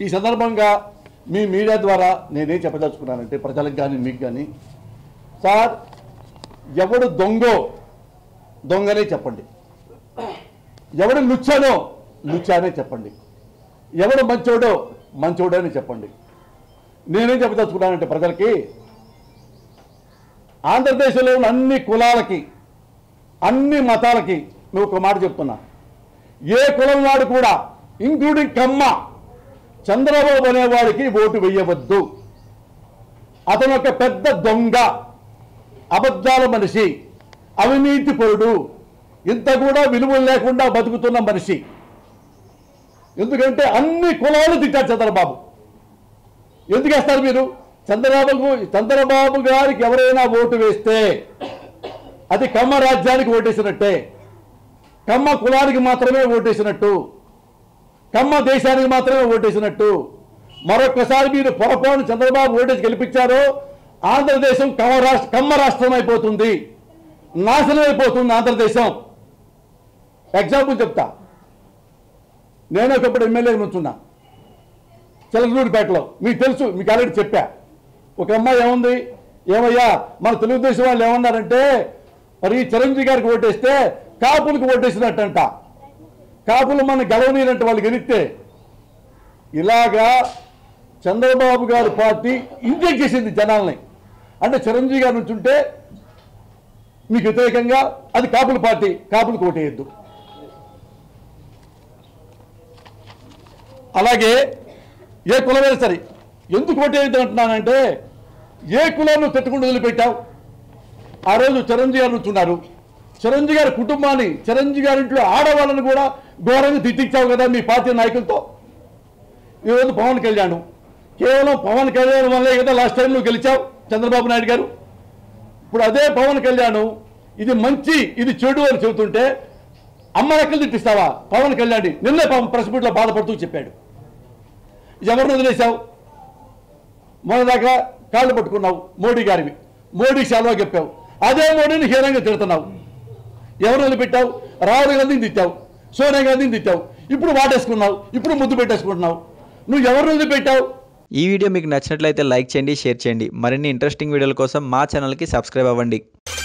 ఈ సందర్భంగా మీ మీడియా ద్వారా నేనేం చెప్పదలుచుకున్నానంటే ప్రజలకు కానీ మీకు కానీ సార్ ఎవడు దొంగో దొంగనే చెప్పండి ఎవడు లుచ్చానో లుచ్చానే చెప్పండి ఎవడు మంచోడో మంచోడే అని చెప్పండి నేనేం చెప్పదలుచుకున్నానంటే ప్రజలకి ఆంధ్రదేశ్లో ఉన్న అన్ని కులాలకి అన్ని మతాలకి నువ్వు ఒక మాట చెప్తున్నా ఏ కులం వాడు కూడా ఇంక్లూడింగ్ కమ్మ చంద్రబాబు అనేవాడికి ఓటు వేయవద్దు అతను ఒక పెద్ద దొంగ అబద్ధాల మనిషి అవినీతి పరుడు ఇంత కూడా విలువలు లేకుండా బతుకుతున్న మనిషి ఎందుకంటే అన్ని కులాలు తిట్టారు చంద్రబాబు ఎందుకు వేస్తారు మీరు చంద్రబాబు చంద్రబాబు గారికి ఎవరైనా ఓటు వేస్తే అది కమ్మ రాజ్యానికి ఓటేసినట్టే కమ్మ కులానికి మాత్రమే ఓటేసినట్టు కమ్మ దేశానికి మాత్రమే ఓటేసినట్టు మరొక్కసారి మీరు పొరపాటు చంద్రబాబు ఓటేసి గెలిపించారో ఆంధ్రదేశం కమ్మ రాష్ట్ర కమ్మ రాష్ట్రం అయిపోతుంది నాశనం అయిపోతుంది ఆంధ్రదేశం ఎగ్జాంపుల్ చెప్తా నేను ఒకప్పుడు ఎమ్మెల్యే నుంచున్నా చిలకలూరిపేటలో మీకు తెలుసు మీకు ఆల్రెడీ చెప్పా ఒక అమ్మాయి ఏముంది ఏమయ్యా మన తెలుగుదేశం వాళ్ళు ఏమన్నారంటే మరి చిరంజీవి గారికి ఓటేస్తే కాపులకు ఓటేసినట్టంట కాపులు మన గెలవనీరంటే వాళ్ళు గెలిస్తే ఇలాగా చంద్రబాబు గారి పార్టీ ఇంజెక్ట్ చేసింది జనాల్ని అంటే చిరంజీవి గారి నుంచి ఉంటే మీకు వ్యతిరేకంగా అది కాపుల పార్టీ కాపులకు ఓటేయద్దు అలాగే ఏ కులమైనా సరే ఎందుకు ఓటేయద్దు అంటున్నానంటే ఏ కులాన్ని తిట్టకుండా వదిలిపెట్టావు ఆ రోజు చిరంజీవి గారు నుంచున్నారు చిరంజీవి గారి కుటుంబాన్ని చిరంజీవి గారి ఇంట్లో ఆడవాళ్ళని కూడా ఘోరంగా తిట్టించావు కదా మీ పార్టీ నాయకులతో ఈరోజు పవన్ కళ్యాణ్ కేవలం పవన్ కళ్యాణ్ వల్లే కదా లాస్ట్ టైం నువ్వు గెలిచావు చంద్రబాబు నాయుడు గారు ఇప్పుడు అదే పవన్ కళ్యాణ్ ఇది మంచి ఇది చెడు అని చెబుతుంటే అమ్మ లెక్కలు తిట్టిస్తావా పవన్ కళ్యాణ్ నిన్నే పాపం ప్రెస్ మీట్లో బాధపడుతూ చెప్పాడు ఎవరిని వదిలేశావు మొన్నదాకా కాళ్ళు పట్టుకున్నావు మోడీ గారివి మోడీ సెలవు చెప్పావు అదే మోడీని హీనంగా తిడుతున్నావు ఎవరు వదిలిపెట్టావు రాహుల్ గాంధీని తిట్టావు సోనియా గాంధీని తిట్టావు ఇప్పుడు వాటేసుకున్నావు ఇప్పుడు ముద్దు పెట్టేసుకుంటున్నావు నువ్వు ఎవరు వదిలిపెట్టావు ఈ వీడియో మీకు నచ్చినట్లయితే లైక్ చేయండి షేర్ చేయండి మరిన్ని ఇంట్రెస్టింగ్ వీడియోల కోసం మా ఛానల్కి సబ్స్క్రైబ్ అవ్వండి